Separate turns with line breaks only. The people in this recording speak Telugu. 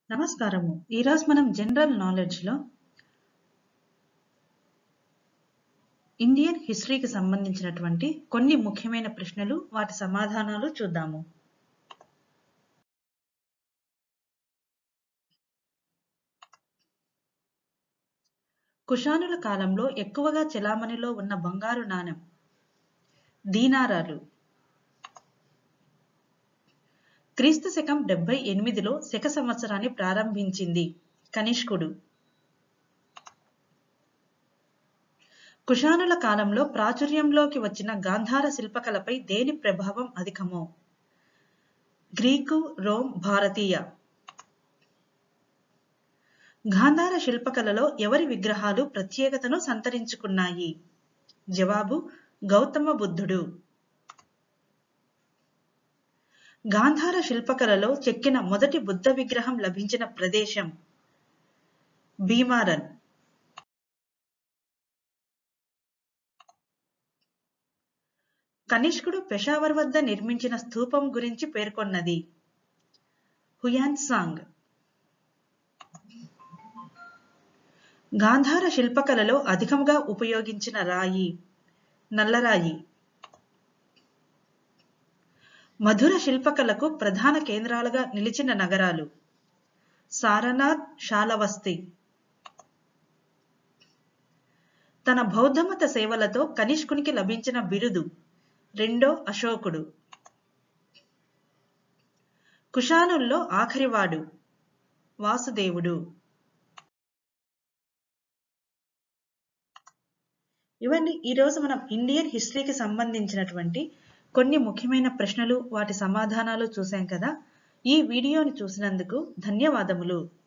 నమస్కారము ఈరోజు మనం జనరల్ నాలెడ్జ్లో ఇండియన్ హిస్టరీకి సంబంధించినటువంటి కొన్ని ముఖ్యమైన ప్రశ్నలు వాటి సమాధానాలు చూద్దాము కుషానుల కాలంలో ఎక్కువగా చెలామణిలో ఉన్న బంగారు నాణెం దీనారాలు క్రీస్తు శకం డెబ్బై ఎనిమిదిలో శక సంవత్సరాన్ని ప్రారంభించింది కనిష్కుడు కుషానుల కాలంలో ప్రాచుర్యంలోకి వచ్చిన గాంధార శిల్పకళపై దేని ప్రభావం అధికమో గ్రీకు రోమ్ భారతీయ గాంధార శిల్పకళలో ఎవరి విగ్రహాలు ప్రత్యేకతను సంతరించుకున్నాయి జవాబు గౌతమ బుద్ధుడు గాంధార శిల్పకళలో చెక్కిన మొదటి బుద్ధ విగ్రహం లభించిన ప్రదేశం భీమారన్ కనిష్కుడు పెషావర్ వద్ద నిర్మించిన స్థూపం గురించి పేర్కొన్నది హుయాన్ సాంగ్ గాంధార శిల్పకళలో అధికంగా ఉపయోగించిన రాయి నల్లరాయి మధుర శిల్పకళకు ప్రధాన కేంద్రాలుగా నిలిచిన నగరాలు సారనాథ్ శాలవస్తి తన బౌద్ధమత సేవలతో కనిష్కునికి లభించిన బిరుదు రెండో అశోకుడు కుషానుల్లో ఆఖరివాడు వాసుదేవుడు ఇవన్నీ ఈరోజు మనం ఇండియన్ హిస్టరీకి సంబంధించినటువంటి కొన్ని ముఖ్యమైన ప్రశ్నలు వాటి సమాధానాలు చూసాం కదా ఈ వీడియోని చూసినందుకు ధన్యవాదములు